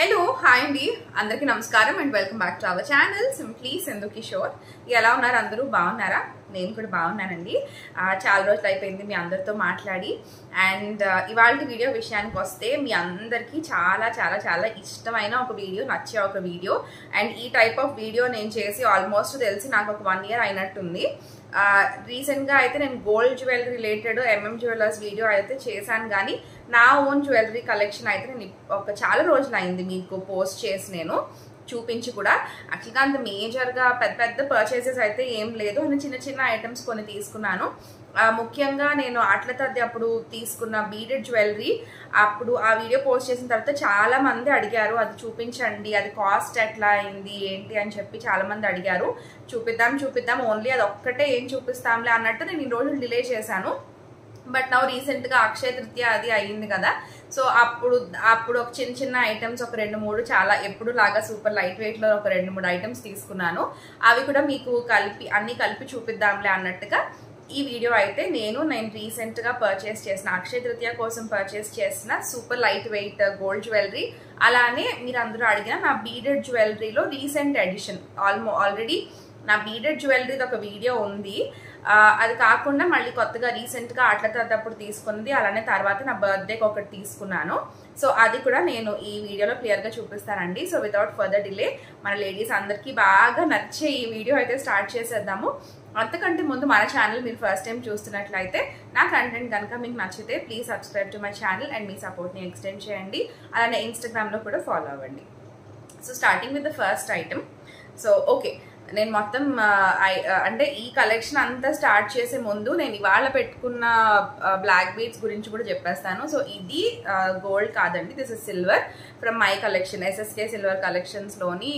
hello hi అండి అందరికీ నమస్కారం and welcome back to our channel simply Sindhu Kishore ఎలా ఉన్నారు అందరూ బాగున్నారా నేను కూడా బాగున్నానండి ఆ, చాలా రోజులు అయిపోయింది మీ అందరితో మాట్లాడి అండ్ ఇవాళ వీడియో విషయానికి వస్తే మీ అందరికీ చాలా చాలా చాలా ఇష్టమైన ఒక వీడియో నచ్చే ఒక వీడియో అండ్ ఈ టైప్ ఆఫ్ వీడియో నేను చేసి ఆల్మోస్ట్ తెలిసి నాకు ఒక వన్ ఇయర్ అయినట్టుంది రీసెంట్గా అయితే నేను gold jewellery related MM jewellers video అయితే చేశాను కానీ నా ఓన్ జ్యువెలరీ కలెక్షన్ అయితే నేను ఇప్- ఒక చాలా రోజులు అయింది మీకు పోస్ట్ చేసి నేను చూపించి కూడా యాక్చువల్గా అంత మేజర్గా పెద్ద పెద్ద పర్చేసెస్ అయితే ఏం లేదు నేను చిన్న చిన్న ఐటమ్స్ కొన్ని తీసుకున్నాను ఆ, ముఖ్యంగా నేను అట్ల తద్ది అప్పుడు తీసుకున్న బీడెడ్ జ్యువెలరీ అప్పుడు ఆ వీడియో పోస్ట్ చేసిన తర్వాత చాలా మంది అడిగారు అది చూపించండి అది కాస్ట్ ఎట్లా అయింది ఏంటి అని చెప్పి చాలా మంది అడిగారు చూపిద్దాం చూపిద్దాం ఓన్లీ అది ఒక్కటే ఏం చూపిస్తాంలే అన్నట్టు నేను ఈ రోజులు డిలే చేశాను బట్ నవ్వు రీసెంట్ గా అక్షయ తృతీయ అది అయ్యింది కదా సో అప్పుడు అప్పుడు ఒక చిన్న చిన్న ఐటమ్స్ ఒక రెండు మూడు చాలా ఎప్పుడు లాగా సూపర్ లైట్ వెయిట్ లో ఒక రెండు మూడు ఐటమ్స్ తీసుకున్నాను అవి కూడా మీకు కలిపి అన్ని కలిపి చూపిద్దాంలే అన్నట్టుగా ఈ వీడియో అయితే నేను నేను రీసెంట్ గా పర్చేస్ చేసిన అక్షయ తృతీయ కోసం పర్చేస్ చేసిన super light weight gold jewellery అలానే మీరు అందరూ అడిగిన నా బీడెడ్ జ్యువెలరీలో రీసెంట్ ఎడిషన్ ఆల్మో ఆల్రెడీ నా బీడెడ్ జ్యువెలరీది ఒక వీడియో ఉంది ఆ, అది కాకుండా మళ్ళీ కొత్తగా రీసెంట్ గా అట్ల తద్దప్పుడు తీసుకుంది అలానే తర్వాత నా బర్త్డేకి ఒకటి తీసుకున్నాను సో అది కూడా నేను ఈ వీడియోలో క్లియర్ గా చూపిస్తానండి సో వితౌట్ ఫర్దర్ డిలే మన లేడీస్ అందరికీ బాగా నచ్చే ఈ వీడియో అయితే స్టార్ట్ చేసేద్దాము అంతకంటే ముందు మన ఛానల్ మీరు ఫస్ట్ టైం చూస్తున్నట్లయితే నా కంటెంట్ కనుక మీకు నచ్చితే please subscribe to my channel and మీ సపోర్ట్ని ఎక్స్టెండ్ చేయండి అలానే ఇన్స్టాగ్రామ్లో కూడా ఫాలో అవ్వండి so starting with the first item so okay నేను మొత్తం ఆ, ఐ- ఆ, అంటే ఈ కలెక్షన్ అంతా స్టార్ట్ చేసే ముందు నేను ఇవాళ పెట్టుకున్న బ్లాక్ బీడ్స్ గురించి కూడా చెప్పేస్తాను సో ఇది గోల్డ్ కాదండి this is silver from my collection SSK silver కలెక్షన్స్లోని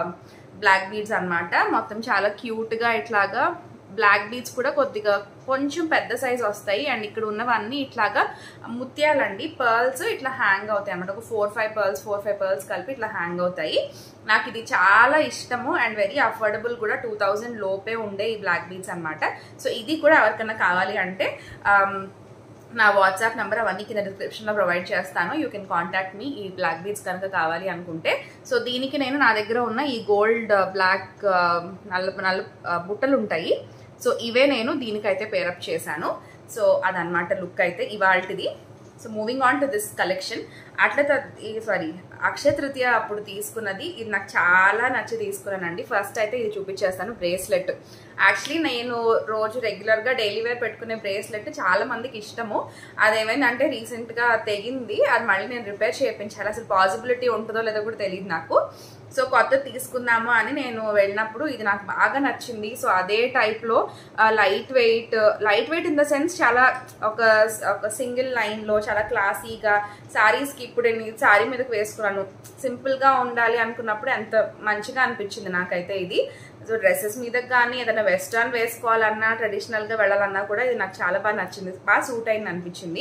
బ్లాక్ బీడ్స్ అన్నమాట మొత్తం చాలా క్యూట్గా ఇట్లాగా బ్లాక్ బీడ్స్ కూడా కొద్దిగా కొంచెం పెద్ద సైజ్ వస్తాయి అండ్ ఇక్కడ ఉన్నవన్నీ ఇట్లాగా ముత్యాలండి పర్ల్స్ ఇట్లా హ్యాంగ్ అవుతాయి అన్నమాట ఒక four five pearls four five pearls కలిపి ఇట్లా హ్యాంగ్ అవుతాయి నాకు ఇది చాలా ఇష్టము అండ్ వెరీ అఫోర్డబుల్ కూడా టూ థౌజండ్ లోపే ఉండే ఈ బ్లాక్ బీడ్స్ అన్నమాట సో ఇది కూడా ఎవరికైనా కావాలి అంటే ఆమ్, నా వాట్సాప్ నెంబర్ అవన్నీ కింద డిస్క్రిప్షన్లో ప్రొవైడ్ చేస్తాను యూ కెన్ కాంటాక్ట్ మీ ఈ బ్లాక్ బీడ్స్ కనుక కావాలి అనుకుంటే సో దీనికి నేను నా దగ్గర ఉన్న ఈ గోల్డ్ బ్లాక్ నల్ల నల్ల ఆ, బుట్టలు ఉంటాయి సో ఇవే నేను దీనికైతే పేరప్ చేశాను సో అదనమాట లుక్ అయితే ఇవాల్టిది so moving on to this collection అట్లా సారీ అక్షయ తృతీయ అప్పుడు తీసుకున్నది ఇది నాకు చాలా నచ్చి తీసుకున్నానండి ఫస్ట్ అయితే ఇది చూపించేస్తాను బ్రేస్లెట్ యాక్చువల్లీ నేను రోజు రెగ్యులర్గా డైలీ వేర్ పెట్టుకునే బ్రేస్లెట్ చాలా మందికి ఇష్టము అదేమైందంటే రీసెంట్గా తెగింది అది మళ్ళీ నేను రిపేర్ చేయించాలి అసలు పాసిబిలిటీ ఉంటుందో లేదో కూడా తెలియదు నాకు సో కొత్త తీసుకుందాము అని నేను వెళ్ళినప్పుడు ఇది నాకు బాగా నచ్చింది సో అదే టైప్లో light weight light weight in the sense చాలా ఒక ఒక సింగిల్ లైన్లో చాలా క్లాసీగా శారీస్కి ఇప్పుడు నేను శారీ మీదకి వేసుకున్నాను సింపుల్గా ఉండాలి అనుకున్నప్పుడు ఎంత మంచిగా అనిపించింది నాకైతే ఇది సో డ్రెస్సెస్ మీద కానీ ఏదైనా వెస్ట్రన్ వేసుకోవాలన్నా ట్రెడిషనల్గా వెళ్ళాలన్నా కూడా ఇది నాకు చాలా బాగా నచ్చింది బాగా సూట్ అయింది అనిపించింది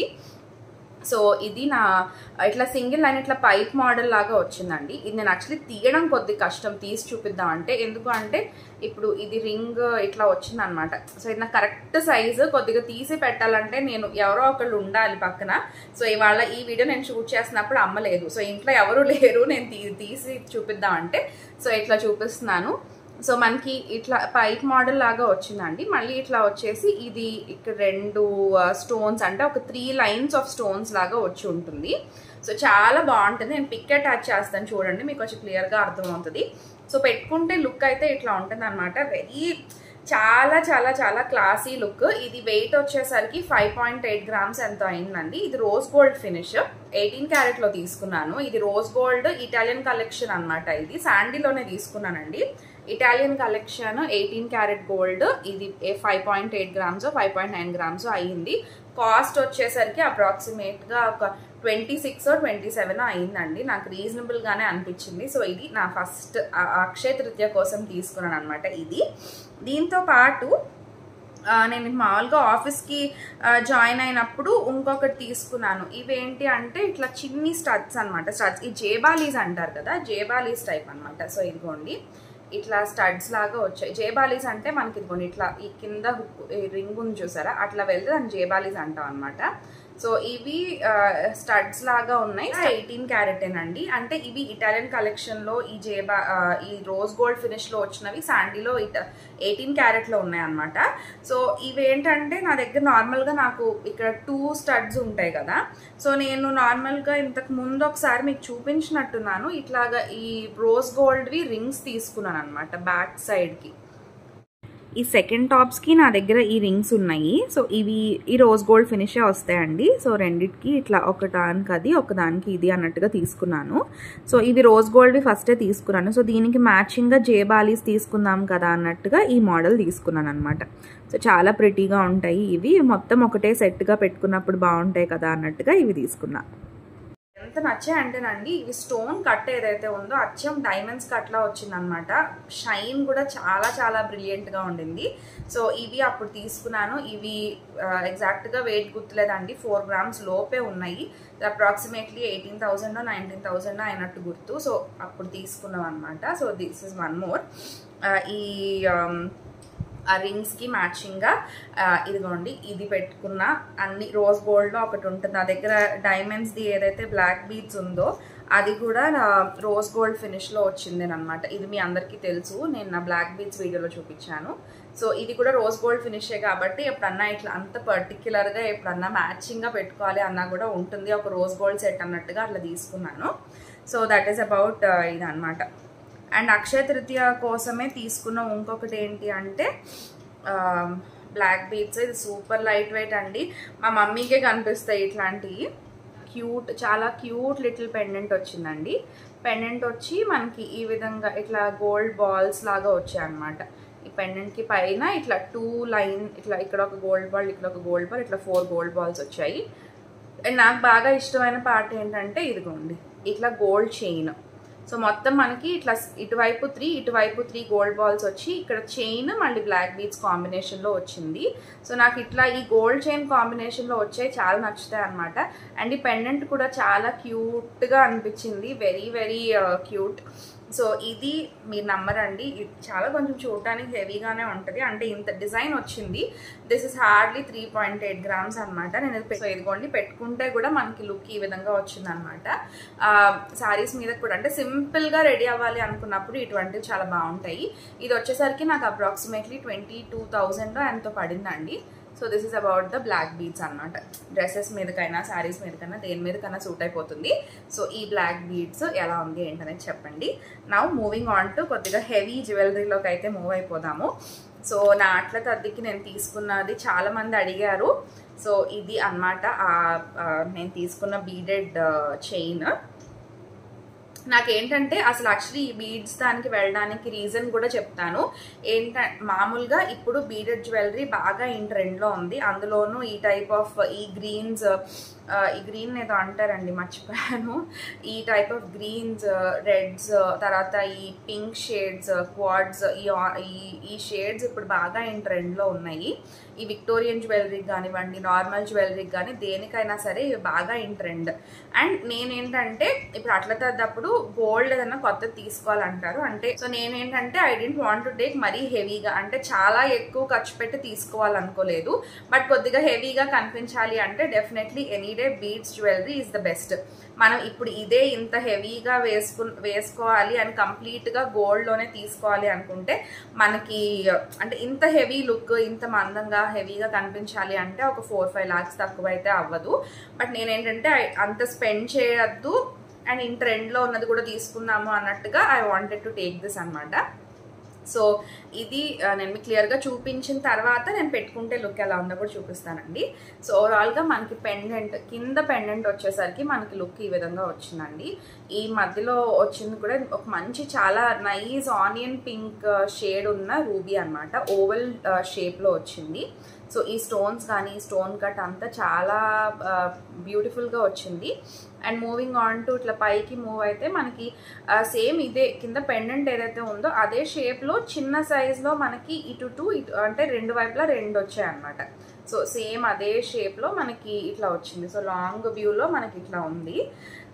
సో ఇది నా ఇట్లా సింగిల్ లైన్ ఇట్లా పైప్ మోడల్ లాగా వచ్చిందండి ఇది నేను యాక్చువల్లీ తీయడం కొద్ది కష్టం తీసి చూపిద్దాం అంటే ఎందుకు అంటే ఇప్పుడు ఇది రింగ్ ఇట్లా వచ్చింది అనమాట సో ఇది నా కరెక్ట్ సైజు కొద్దిగా తీసి పెట్టాలంటే నేను ఎవరో ఒకళ్ళు ఉండాలి పక్కన సో ఇవాళ ఈ వీడియో నేను షూట్ చేసినప్పుడు అమ్మ లేదు సో ఇంట్లో ఎవరు లేరు నేను తీ తీసి చూపిద్దాం అంటే సో ఇట్లా చూపిస్తున్నాను సో మనకి ఇట్లా పైప్ మోడల్ లాగా వచ్చిందండి మళ్ళీ ఇట్లా వచ్చేసి ఇది ఇక్కడ రెండు స్టోన్స్ అంటే ఒక త్రీ లైన్స్ ఆఫ్ స్టోన్స్ లాగా వచ్చి ఉంటుంది సో చాలా బాగుంటుంది నేను పిక్ అటాచ్ చేస్తాను చూడండి మీకు కొంచెం క్లియర్గా అర్థమవుతుంది సో పెట్టుకుంటే లుక్ అయితే ఇట్లా ఉంటుంది అనమాట వెరీ చాలా చాలా చాలా క్లాసీ లుక్ ఇది వెయిట్ వచ్చేసరికి ఫైవ్ పాయింట్ ఎయిట్ గ్రామ్స్ ఎంత అయిందండి ఇది రోజ్ గోల్డ్ ఫినిష్ ఎయిటీన్ క్యారెట్లో తీసుకున్నాను ఇది రోజ్ గోల్డ్ ఇటాలియన్ కలెక్షన్ అనమాట ఇది శాండీలోనే తీసుకున్నానండి Italian collection eighteen carat gold ఇది five point eight grams five point nine grams అయ్యింది కాస్ట్ వచ్చేసరికి అప్రాక్సిమేట్గా ఒక ట్వంటీ సిక్స్ ట్వంటీ సెవెన్ అయిందండి నాకు రీజనబుల్గానే అనిపించింది సో ఇది నా ఫస్ట్ అక్షయ తృతీయ కోసం తీసుకున్నాను అనమాట ఇది దీంతో పాటు ఆ, నేను మామూలుగా ఆఫీస్కి ఆ, జాయిన్ అయినప్పుడు ఇంకొకటి తీసుకున్నాను ఇవేంటి అంటే ఇట్లా చిన్ని స్టడ్స్ అనమాట స్టడ్స్ ఈ జేబాలీస్ అంటారు కదా జేబాలీస్ టైప్ అనమాట సో ఇదిగోండి ఇట్లా స్టడ్స్ లాగా వచ్చాయి జేబాలీస్ అంటే మనకి ఇదిగోండి ఇట్లా ఈ కింద హుక్ రింగ్ ఉంది చూసారా అట్లా వెళ్తే దాన్ని జేబాలీస్ అంటాం అనమాట సో ఇవి స్టడ్స్ లాగా ఉన్నాయి ఎయిటీన్ క్యారెటేనండి అంటే ఇవి ఇటాలియన్ కలెక్షన్లో ఈ జేబా ఆ, ఈ రోజ్ గోల్డ్ ఫినిష్లో వచ్చినవి శాండీలో ఇట ఎయిటీన్ క్యారెట్లో ఉన్నాయి అనమాట సో ఇవి ఏంటంటే నా దగ్గర నార్మల్గా నాకు ఇక్కడ టూ స్టడ్స్ ఉంటాయి కదా సో నేను నార్మల్గా ఇంతకు ముందు ఒకసారి మీకు చూపించినట్టున్నాను ఇట్లాగా ఈ రోజ్ గోల్డ్వి రింగ్స్ తీసుకున్నాను అనమాట బ్యాక్ సైడ్కి ఈ సెకండ్ టాప్స్కి నా దగ్గర ఈ రింగ్స్ ఉన్నాయి సో ఇవి ఈ రోజ్ గోల్డ్ ఫినిషే వస్తాయండి సో రెండిటికి ఇట్లా ఒక దానికి అది ఒక దానికి ఇది అన్నట్టుగా తీసుకున్నాను సో ఇవి రోజ్ గోల్డ్వి ఫస్టే తీసుకున్నాను సో దీనికి మ్యాచింగ్గా జేబాలీస్ తీసుకుందాం కదా అన్నట్టుగా ఈ మోడల్ తీసుకున్నాను అనమాట సో చాలా ప్రిటీగా ఉంటాయి ఇవి మొత్తం ఒకటే సెట్గా పెట్టుకున్నప్పుడు బాగుంటాయి కదా అన్నట్టుగా ఇవి తీసుకున్నా ఎంత నచ్చాయి అంటేనండి ఇవి స్టోన్ కట్ ఏదైతే ఉందో అచ్చం డైమండ్స్ కట్లా వచ్చిందనమాట షైన్ కూడా చాలా చాలా బ్రిలియంట్గా ఉండింది సో ఇవి అప్పుడు తీసుకున్నాను ఇవి ఎగ్జాక్ట్గా వెయిట్ గుర్తులేదండి ఫోర్ గ్రామ్స్ లోపే ఉన్నాయి approximately eighteen thousand nineteen thousand అయినట్టు గుర్తు సో అప్పుడు తీసుకున్నాం అనమాట so this is one more ఈ um, ఆ రింగ్స్కి మ్యాచింగ్గా ఇదిగోండి ఇది పెట్టుకున్న అన్ని రోజ్ గోల్డ్లో ఒకటి ఉంటుంది నా దగ్గర డైమండ్స్ది ఏదైతే బ్లాక్ బీడ్స్ ఉందో అది కూడా నా రోజ్ గోల్డ్ ఫినిష్లో వచ్చింది అనమాట ఇది మీ అందరికీ తెలుసు నేను నా బ్లాక్ బీడ్స్ వీడియోలో చూపించాను సో ఇది కూడా రోజ్ గోల్డ్ ఫినిషే కాబట్టి ఎప్పుడన్నా ఇట్లా అంత పర్టిక్యులర్గా ఎప్పుడన్నా మ్యాచింగ్గా పెట్టుకోవాలి అన్నా కూడా ఉంటుంది ఒక రోజ్ గోల్డ్ సెట్ అన్నట్టుగా అట్లా తీసుకున్నాను సో దట్ ఈస్ అబౌట్ ఇది అనమాట అండ్ అక్షయ తృతీయ కోసమే తీసుకున్న ఇంకొకటి ఏంటి అంటే బ్లాక్ బీట్స్ ఇది సూపర్ లైట్ వెయిట్ అండి మా మమ్మీకే కనిపిస్తాయి ఇట్లాంటివి క్యూట్ చాలా క్యూట్ లిటిల్ పెండెంట్ వచ్చిందండి పెండెంట్ వచ్చి మనకి ఈ విధంగా ఇట్లా గోల్డ్ బాల్స్ లాగా వచ్చాయి అనమాట ఈ పెండెంట్కి పైన ఇట్లా టూ లైన్ ఇట్లా ఇక్కడ ఒక గోల్డ్ బాల్ ఇక్కడ ఒక గోల్డ్ బాల్ ఇట్లా ఫోర్ గోల్డ్ బాల్స్ వచ్చాయి అండ్ నాకు బాగా ఇష్టమైన పార్ట్ ఏంటంటే ఇదిగోండి ఇట్లా గోల్డ్ చైన్ సో మొత్తం మనకి ఇట్లా ఇటువైపు త్రీ ఇటువైపు త్రీ గోల్డ్ బాల్స్ వచ్చి ఇక్కడ చైన్ మళ్ళీ బ్లాక్ బీడ్స్ కాంబినేషన్లో వచ్చింది సో నాకు ఇట్లా ఈ గోల్డ్ చైన్ కాంబినేషన్లో వచ్చాయి చాలా నచ్చుతాయి అనమాట అండ్ ఈ పెండెంట్ కూడా చాలా క్యూట్గా అనిపించింది వెరీ వెరీ క్యూట్ సో ఇది మీరు నమ్మరండి ఇది చాలా కొంచెం చూడటానికి హెవీగానే ఉంటుంది అంటే ఇంత డిజైన్ వచ్చింది this is hardly three point eight grams అనమాట నేను ఇది సో ఇదిగోండి పెట్టుకుంటే కూడా మనకి లుక్ ఈ విధంగా వచ్చింది అనమాట శారీస్ మీద కూడా అంటే సింపుల్గా రెడీ అవ్వాలి అనుకున్నప్పుడు ఇటువంటివి చాలా బాగుంటాయి ఇది వచ్చేసరికి నాకు అప్రాక్సిమేట్లీ ట్వంటీ టూ థౌజండ్ ఎంతో పడిందండి so this is about the black beads అనమాట డ్రెస్సెస్ మీదకైనా శారీస్ మీదకైనా దేని మీదకైనా సూట్ అయిపోతుంది సో ఈ బ్లాక్ బీడ్స్ ఎలా ఉంది ఏంటనేది చెప్పండి నా మూవింగ్ ఆన్ టు కొద్దిగా హెవీ జ్యువెలరీలోకి అయితే మూవ్ అయిపోదాము సో నా అట్ల తద్దికి నేను తీసుకున్నది చాలా మంది అడిగారు సో ఇది అనమాట నేను తీసుకున్న బీడెడ్ చైన్ నాకేంటంటే అసలు యాక్చువల్లీ ఈ బీడ్స్ దానికి వెళ్ళడానికి రీజన్ కూడా చెప్తాను ఏంట మామూలుగా ఇప్పుడు బీడెడ్ జ్యువెలరీ బాగా ఇన్ ట్రెండ్లో ఉంది అందులోనూ ఈ టైప్ ఆఫ్ ఈ గ్రీన్స్ ఈ గ్రీన్ ఏదో అంటారండి మర్చిపోయాను ఈ టైప్ ఆఫ్ గ్రీన్స్ రెడ్స్ తర్వాత ఈ పింక్ షేడ్స్ క్వాడ్స్ ఈ ఈ షేడ్స్ ఇప్పుడు బాగా ఇన్ ట్రెండ్లో ఉన్నాయి ఈ విక్టోరియన్ జ్యువెలరీకి కానివ్వండి నార్మల్ జ్యువెలరీకి కానీ దేనికైనా సరే ఇవి బాగా ఇన్ ట్రెండ్ అండ్ నేనేంటంటే ఇప్పుడు అట్లా తద్దప్పుడు గోల్డ్ ఏదైనా కొత్తది తీసుకోవాలంటారు అంటే సో నేనేంటంటే I don't want to take మరీ హెవీగా అంటే చాలా ఎక్కువ ఖర్చు పెట్టి తీసుకోవాలనుకోలేదు బట్ కొద్దిగా హెవీగా కనిపించాలి అంటే definitely any day beads jewellery is the best మనం ఇప్పుడు ఇదే ఇంత హెవీగా వేసుకు వేసుకోవాలి అని కంప్లీట్గా గోల్డ్లోనే తీసుకోవాలి అనుకుంటే మనకి అంటే ఇంత హెవీ లుక్ ఇంత మందంగా హెవీగా కనిపించాలి అంటే ఒక ఫోర్ ఫైవ్ లాక్స్ తక్కువ అయితే అవ్వదు బట్ నేనేంటంటే అంత స్పెండ్ చేయొద్దు అండ్ ఇన్ ట్రెండ్లో ఉన్నది కూడా తీసుకుందాము అన్నట్టుగా I wanted to take this అనమాట సో ఇది నేను మీకు క్లియర్గా చూపించిన తర్వాత నేను పెట్టుకుంటే లుక్ ఎలా ఉందో కూడా చూపిస్తానండి సో ఓవరాల్గా మనకి పెండెంట్ కింద పెండెంట్ వచ్చేసరికి మనకి లుక్ ఈ విధంగా వచ్చిందండి ఈ మధ్యలో వచ్చింది కూడా ఒక మంచి చాలా నైస్ ఆనియన్ పింక్ షేడ్ ఉన్న రూబీ అనమాట ఓవల్ షేప్లో వచ్చింది సో ఈ స్టోన్స్ కానీ స్టోన్ కట్ అంతా చాలా బ్యూటిఫుల్గా వచ్చింది అండ్ మూవింగ్ ఆన్ టు ఇట్లా పైకి మూవ్ అయితే మనకి సేమ్ ఇదే కింద పెండెంట్ ఏదైతే ఉందో అదే షేప్లో చిన్న సైజ్లో మనకి ఇటు టు ఇటు అంటే రెండు వైపులా రెండు వచ్చాయి అనమాట సో సేమ్ అదే షేప్లో మనకి ఇట్లా వచ్చింది సో లాంగ్ వ్యూలో మనకి ఇట్లా ఉంది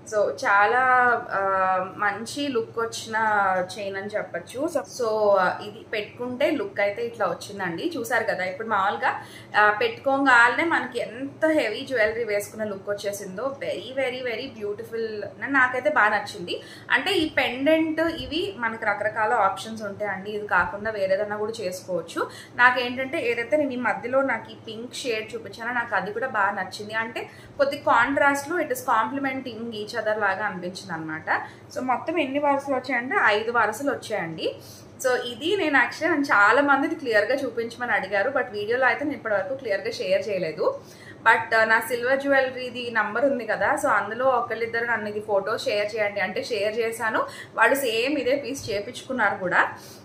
సో చాలా ఆ, మంచి లుక్ వచ్చిన చైన్ అని చెప్పొచ్చు సో సో ఆ, ఇది పెట్టుకుంటే లుక్ అయితే ఇట్లా వచ్చిందండి చూసారు కదా ఇప్పుడు మామూలుగా ఆ, పెట్టుకోగానే మనకి ఎంత హెవీ జ్యువెలరీ వేసుకున్న లుక్ వచ్చేసిందో వెరీ వెరీ వెరీ బ్యూటిఫుల్ నాకైతే బాగా నచ్చింది అంటే ఈ పెండెంట్ ఇవి మనకి రకరకాల ఆప్షన్స్ ఉంటాయండి ఇది కాకుండా వేరేదన్నా కూడా చేసుకోవచ్చు నాకేంటంటే ఏదైతే నేను ఈ మధ్యలో నాకు ఈ పింక్ షేడ్ చూపించానో నాకు అది కూడా బాగా నచ్చింది అంటే కొద్ది కాంట్రాస్ట్లో it is complimenting each other లాగా అనిపించింది అనమాట సో మొత్తం ఎన్ని వరుసలు వచ్చాయంటే ఐదు వరుసలు వచ్చాయండి సో ఇది నేను యాక్చువల్లీ నేను చాలా మంది ఇది క్లియర్గా చూపించమని అడిగారు బట్ వీడియోలో అయితే నేను ఇప్పటివరకు క్లియర్గా షేర్ చేయలేదు బట్ నా సిల్వర్ జ్యువెలరీది నంబర్ ఉంది కదా సో అందులో ఒకళ్ళిద్దరు నన్ను ఇది ఫోటో షేర్ చేయండి అంటే షేర్ చేశాను వాళ్ళు సేమ్ ఇదే పీస్ చేపించుకున్నారు కూడా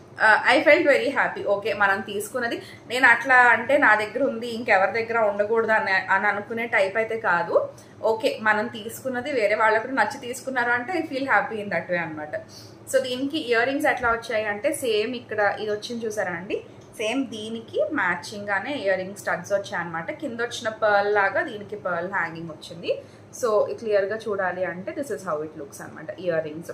I felt very happy okay మనం తీసుకున్నది నేను అట్లా అంటే నా దగ్గర ఉంది ఇంకెవరి దగ్గర ఉండకూడదు అని అని అనుకునే టైప్ అయితే కాదు ఓకే మనం తీసుకున్నది వేరే వాళ్ళకు నచ్చి తీసుకున్నారు అంటే I feel happy in that way అనమాట సో దీనికి ఇయర్ రింగ్స్ ఎట్లా వచ్చాయి అంటే సేమ్ ఇక్కడ ఇది వచ్చింది చూసారా అండి సేమ్ దీనికి మ్యాచింగ్ గానే ఇయర్ రింగ్ స్టడ్స్ వచ్చాయి అనమాట కింద వచ్చిన పర్ల్ లాగా దీనికి పర్ల్ హ్యాంగింగ్ వచ్చింది సో క్లియర్గా చూడాలి అంటే this is how it looks అనమాట ఇయర్ రింగ్స్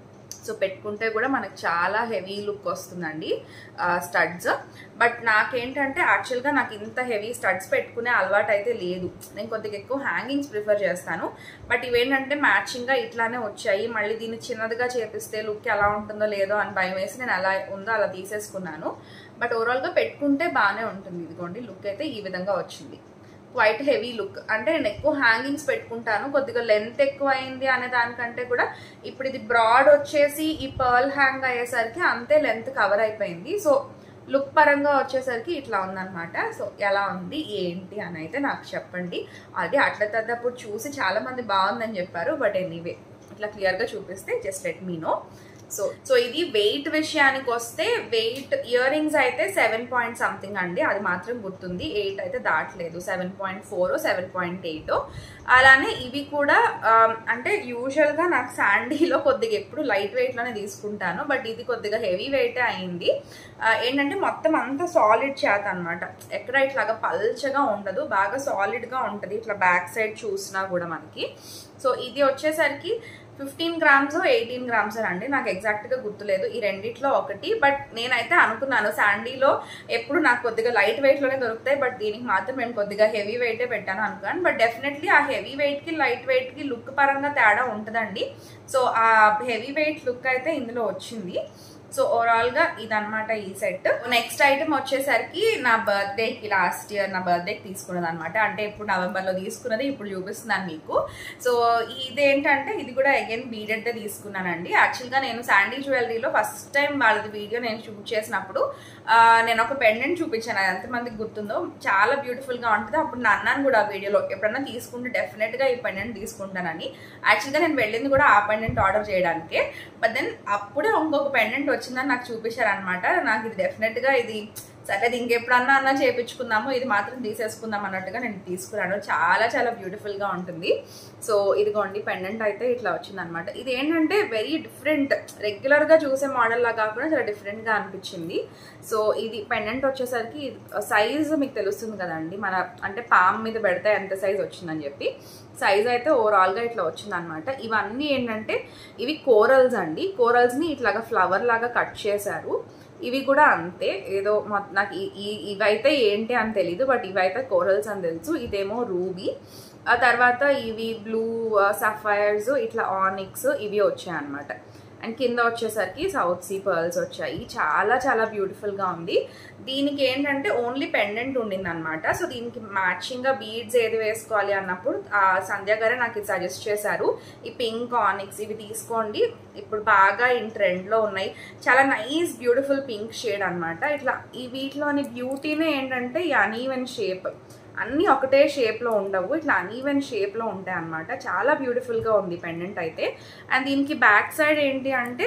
సో పెట్టుకుంటే కూడా మనకు చాలా హెవీ లుక్ వస్తుందండి స్టడ్స్ బట్ నాకేంటంటే యాక్చువల్గా నాకు ఇంత హెవీ స్టడ్స్ పెట్టుకునే అలవాటు అయితే లేదు నేను కొద్దిగా ఎక్కువ హ్యాంగింగ్స్ ప్రిఫర్ చేస్తాను బట్ ఇవేంటంటే మ్యాచింగ్గా ఇట్లానే వచ్చాయి మళ్ళీ దీన్ని చిన్నదిగా చేపిస్తే లుక్ ఎలా ఉంటుందో లేదో అని భయం వేసి నేను అలా ఉందో అలా తీసేసుకున్నాను బట్ ఓవరాల్గా పెట్టుకుంటే బాగానే ఉంటుంది ఇదిగోండి లుక్ అయితే ఈ విధంగా వచ్చింది క్వైట్ హెవీ లుక్ అంటే నేను ఎక్కువ హ్యాంగింగ్స్ పెట్టుకుంటాను కొద్దిగా లెంత్ ఎక్కువ అయింది అనే దానికంటే కూడా ఇప్పుడు ఇది బ్రాడ్ వచ్చేసి ఈ పర్ల్ హ్యాంగ్ అయ్యేసరికి అంతే లెంత్ కవర్ అయిపోయింది సో లుక్ పరంగా వచ్చేసరికి ఇట్లా ఉందన్నమాట సో ఎలా ఉంది ఏంటి అని అయితే నాకు చెప్పండి అది అట్లా తద్దప్పుడు చూసి చాలా మంది బాగుందని చెప్పారు బట్ ఎనీవే ఇట్లా క్లియర్గా చూపిస్తే just let me know so so ఇది వెయిట్ విషయానికి వస్తే వెయిట్ ఇయర్ రింగ్స్ అయితే సెవెన్ పాయింట్ సంథింగ్ అండి అది మాత్రం గుర్తుంది ఎయిట్ అయితే దాటలేదు seven point four seven point eight అలానే ఇవి కూడా ఆమ్, అంటే యూజువల్గా నాకు శాండీలో కొద్దిగా ఎప్పుడు లైట్ వెయిట్లోనే తీసుకుంటాను బట్ ఇది కొద్దిగా హెవీ వెయిటే అయింది ఆ, ఏంటంటే మొత్తం అంతా సాలిడ్ చేత అనమాట ఎక్కడ ఇట్లాగా పల్చగా ఉండదు బాగా సాలిడ్గా ఉంటుంది ఇట్లా బ్యాక్ సైడ్ చూసినా కూడా మనకి సో ఇది వచ్చేసరికి ఫిఫ్టీన్ గ్రామ్స్ ఎయిటీన్ గ్రామ్స్ అండి నాకు ఎగ్జాక్ట్గా గుర్తులేదు ఈ రెండిట్లో ఒకటి బట్ నేనైతే అనుకున్నాను శాండీలో ఎప్పుడు నాకు కొద్దిగా లైట్ వెయిట్లోనే దొరుకుతాయి బట్ దీనికి మాత్రం నేను కొద్దిగా హెవీ వెయిటే పెట్టాను అనుకున్నాను బట్ డెఫినెట్లీ ఆ హెవీ వెయిట్కి లైట్ వెయిట్కి లుక్ పరంగా తేడా ఉంటుందండి సో ఆ హెవీ వెయిట్ లుక్ అయితే ఇందులో వచ్చింది సో ఓవరాల్ గా ఇదనమాట ఈ సెట్ నెక్స్ట్ ఐటమ్ వచ్చేసరికి నా బర్త్డేకి లాస్ట్ ఇయర్ నా బర్త్డేకి తీసుకున్నది అనమాట అంటే ఇప్పుడు నవంబర్ లో తీసుకున్నది ఇప్పుడు చూపిస్తున్నాను మీకు సో ఇదేంటంటే ఇది కూడా అగైన్ బీడెడ్ తీసుకున్నానండి యాక్చువల్ గా నేను శాండీ జ్యువెలరీలో ఫస్ట్ టైం వాళ్ళది వీడియో నేను షూట్ చేసినప్పుడు ఆ, నేను ఒక పెండెంట్ చూపించాను అది ఎంతమందికి గుర్తుందో చాలా బ్యూటిఫుల్ గా ఉంటుంది అప్పుడు నేను అన్నాను కూడా ఆ వీడియోలో ఎప్పుడన్నా తీసుకుంటే డెఫినెట్ గా ఈ పెండెంట్ తీసుకుంటానని యాక్చువల్గా నేను వెళ్ళింది కూడా ఆ పెండెంట్ ఆర్డర్ చేయడానికే బట్ దెన్ అప్పుడే ఇంకొక పెండెంట్ వచ్చిందని నాకు చూపించారనమాట నాకు ఇది డెఫినెట్ గా ఇది సరే అది ఇంకెప్పుడన్నా అన్నా చేపించుకుందాము ఇది మాత్రం తీసేసుకుందాం అన్నట్టుగా నేను తీసుకున్నాను చాలా చాలా బ్యూటిఫుల్ గా ఉంటుంది సో ఇదిగోండి పెండెంట్ అయితే ఇట్లా వచ్చింది అనమాట ఇది ఏంటంటే వెరీ డిఫరెంట్ రెగ్యులర్ గా చూసే మోడల్ లా కాకుండా చాలా డిఫరెంట్ గా అనిపించింది సో ఇది పెండెంట్ వచ్చేసరికి సైజ్ మీకు తెలుస్తుంది కదండి మన అంటే పామ్ మీద పెడితే ఎంత సైజ్ వచ్చిందని చెప్పి సైజ్ అయితే ఓవరాల్ గా ఇట్లా వచ్చింది అనమాట ఇవన్నీ ఏంటంటే ఇవి కోరల్స్ అండి కోరల్స్ ని ఇట్లాగా ఫ్లవర్ లాగా కట్ చేశారు ఇవి కూడా అంతే ఏదో మొ- నాకు ఈ- ఈ ఇవైతే ఏంటి అని తెలీదు బట్ ఇవైతే కోరల్స్ అని తెలుసు ఇదేమో రూబీ ఆ తర్వాత ఇవి బ్లూ సఫైర్స్ ఇట్లా ఆనిక్స్ ఇవి వచ్చాయి అనమాట అండ్ కింద వచ్చేసరికి సౌత్ సీ పర్ల్స్ వచ్చాయి చాలా చాలా బ్యూటిఫుల్గా ఉంది దీనికి ఏంటంటే ఓన్లీ పెండెంట్ ఉండింది అనమాట సో దీనికి మ్యాచింగ్గా బీడ్స్ ఏది వేసుకోవాలి అన్నప్పుడు ఆ సంధ్య గారే నాకు ఇది సజెస్ట్ చేశారు ఈ పింక్ ఆనిక్స్ ఇవి తీసుకోండి ఇప్పుడు బాగా ఇన్ ట్రెండ్లో ఉన్నాయి చాలా నైస్ బ్యూటిఫుల్ పింక్ షేడ్ అన్నమాట ఇట్లా ఈ వీటిలోని బ్యూటీనే ఏంటంటే ఈ అనీవెన్ షేప్ అన్నీ ఒకటే షేప్లో ఉండవు ఇట్లా అనీవెన్ షేప్లో ఉంటాయి అన్నమాట చాలా బ్యూటిఫుల్గా ఉంది పెండెంట్ అయితే అండ్ దీనికి బ్యాక్ సైడ్ ఏంటి అంటే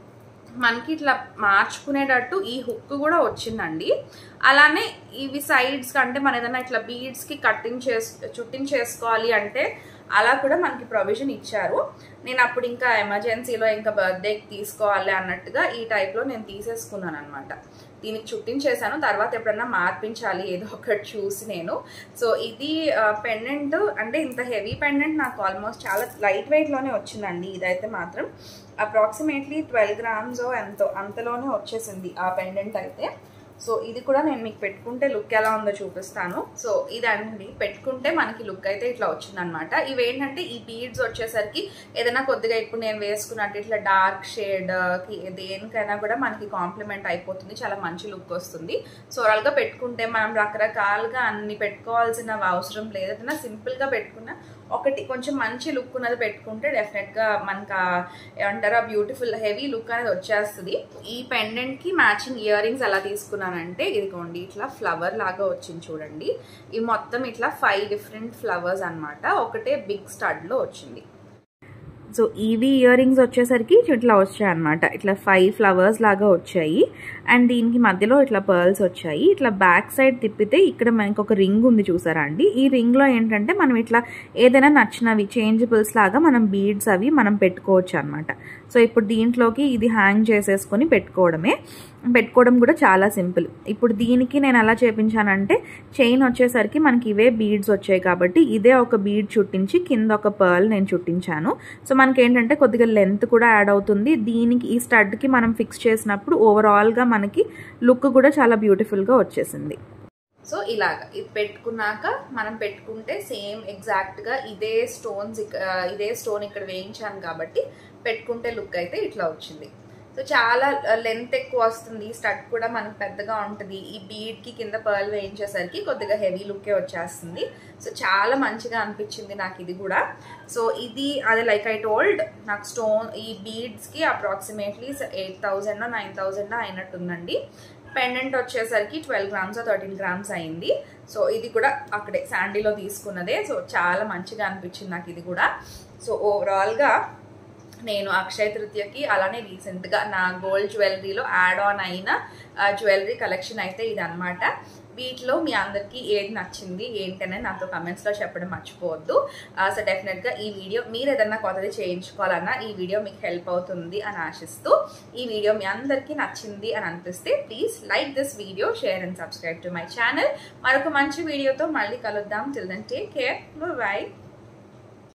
మనకి ఇట్లా మార్చుకునేటట్టు ఈ హుక్ కూడా వచ్చిందండి అలానే ఇవి సైడ్స్ అంటే మన ఏదైనా ఇట్లా బీడ్స్కి కట్టింగ్ చేసు చుట్టింగ్ చేసుకోవాలి అంటే అలా కూడా మనకి ప్రొవిజన్ ఇచ్చారు నేను అప్పుడు ఇంకా ఎమర్జెన్సీలో ఇంకా బర్త్డేకి తీసుకోవాలి అన్నట్టుగా ఈ టైప్లో నేను తీసేసుకున్నాను అనమాట దీనికి చుట్టించేసాను తర్వాత ఎప్పుడన్నా మార్పించాలి ఏదో ఒకటి చూసి నేను సో ఇది పెండెంట్ అంటే ఇంత హెవీ పెండెంట్ నాకు ఆల్మోస్ట్ చాలా లైట్ వెయిట్లోనే వచ్చిందండి ఇదైతే మాత్రం అప్రాక్సిమేట్లీ ట్వెల్వ్ గ్రామ్స్ ఎంతో అంతలోనే వచ్చేసింది ఆ పెండెంట్ అయితే సో ఇది కూడా నేను మీకు పెట్టుకుంటే లుక్ ఎలా ఉందో చూపిస్తాను సో ఇదండి పెట్టుకుంటే మనకి లుక్ అయితే ఇట్లా వచ్చిందనమాట ఇవేంటంటే ఈ బీడ్స్ వచ్చేసరికి ఏదైనా కొద్దిగా ఇప్పుడు నేను వేసుకున్నట్టు ఇట్లా డార్క్ షేడ్ కి దేనికైనా కూడా మనకి కాంప్లిమెంట్ అయిపోతుంది చాలా మంచి లుక్ వస్తుంది సో ఓవరాల్గా పెట్టుకుంటే మనం రకరకాలుగా అన్ని పెట్టుకోవాల్సిన అవసరం లేదు ఏదైనా సింపుల్గా పెట్టుకున్న ఒకటి కొంచెం మంచి లుక్ ఉన్నది పెట్టుకుంటే డెఫినెట్గా మనకు ఏమంటారు బ్యూటిఫుల్ హెవీ లుక్ అనేది వచ్చేస్తుంది ఈ పెండెంట్కి మ్యాచింగ్ ఇయర్ రింగ్స్ ఎలా తీసుకున్నానంటే ఇదిగోండి ఇట్లా ఫ్లవర్ లాగా వచ్చింది చూడండి ఈ మొత్తం ఇట్లా ఫైవ్ డిఫరెంట్ ఫ్లవర్స్ అనమాట ఒకటే బిగ్ స్టడ్లో వచ్చింది సో ఈవీ ఇయర్ రింగ్స్ వచ్చేసరికి ఇట్లా వచ్చాయి అనమాట ఇట్లా ఫైవ్ ఫ్లవర్స్ లాగా వచ్చాయి అండ్ దీనికి మధ్యలో ఇట్లా పర్ల్స్ వచ్చాయి ఇట్లా బ్యాక్ సైడ్ తిప్పితే ఇక్కడ మనకి ఒక రింగ్ ఉంది చూసారా అండి ఈ రింగ్లో ఏంటంటే మనం ఇట్లా ఏదైనా నచ్చినవి చేంజబుల్స్ లాగా మనం బీడ్స్ అవి మనం పెట్టుకోవచ్చు అనమాట సో ఇప్పుడు దీంట్లోకి ఇది హ్యాంగ్ చేసేసుకొని పెట్టుకోవడమే పెట్టుకోవడం కూడా చాలా సింపుల్ ఇప్పుడు దీనికి నేను ఎలా చేపించానంటే చైన్ వచ్చేసరికి మనకి ఇవే బీడ్స్ వచ్చాయి కాబట్టి ఇదే ఒక బీడ్ చుట్టించి కింద ఒక పర్ల్ నేను చుట్టించాను సో మనకి ఏంటంటే కొద్దిగా లెంత్ కూడా యాడ్ అవుతుంది దీనికి ఈ స్టడ్కి మనం ఫిక్స్ చేసినప్పుడు ఓవరాల్గా మనకి లుక్ కూడా చాలా బ్యూటిఫుల్గా వచ్చేసింది సో ఇలాగ ఇది పెట్టుకున్నాక మనం పెట్టుకుంటే సేమ్ ఎగ్జాక్ట్గా ఇదే స్టోన్స్ ఇదే స్టోన్ ఇక్కడ వేయించాను కాబట్టి పెట్టుకుంటే లుక్ అయితే ఇట్లా వచ్చింది సో చాలా లెంత్ ఎక్కువ వస్తుంది స్టడ్ కూడా మనకు పెద్దగా ఉంటుంది ఈ బీడ్కి కింద పర్ల్ వేయించేసరికి కొద్దిగా హెవీ లుక్కే వచ్చేస్తుంది సో చాలా మంచిగా అనిపించింది నాకు ఇది కూడా సో ఇది అది లైక్ ఐ టోల్డ్ నాకు స్టోన్ ఈ బీడ్స్కి approximately eight thousand nine thousand అయినట్టుందండి పెండెంట్ వచ్చేసరికి ట్వెల్వ్ గ్రామ్స్ థర్టీన్ గ్రామ్స్ అయింది సో ఇది కూడా అక్కడే శాండీలో తీసుకున్నదే సో చాలా మంచిగా అనిపించింది నాకు ఇది కూడా సో ఓవరాల్గా నేను అక్షయ తృతీయకి అలానే రీసెంట్గా నా గోల్డ్ జ్యువెలరీలో యాడ్ ఆన్ అయిన జ్యువెలరీ కలెక్షన్ అయితే ఇది అనమాట వీటిలో మీ అందరికీ ఏది నచ్చింది ఏంటనే నాతో కమెంట్స్లో చెప్పడం మర్చిపోవద్దు సో డెఫినెట్గా ఈ వీడియో మీరు ఏదన్నా కొత్తది చేయించుకోవాలన్నా ఈ వీడియో మీకు హెల్ప్ అవుతుంది అని ఆశిస్తూ ఈ వీడియో మీ అందరికీ నచ్చింది అని అనిపిస్తే please like this video share and subscribe to my channel మరొక మంచి వీడియోతో మళ్ళీ కలుద్దాం till then take care by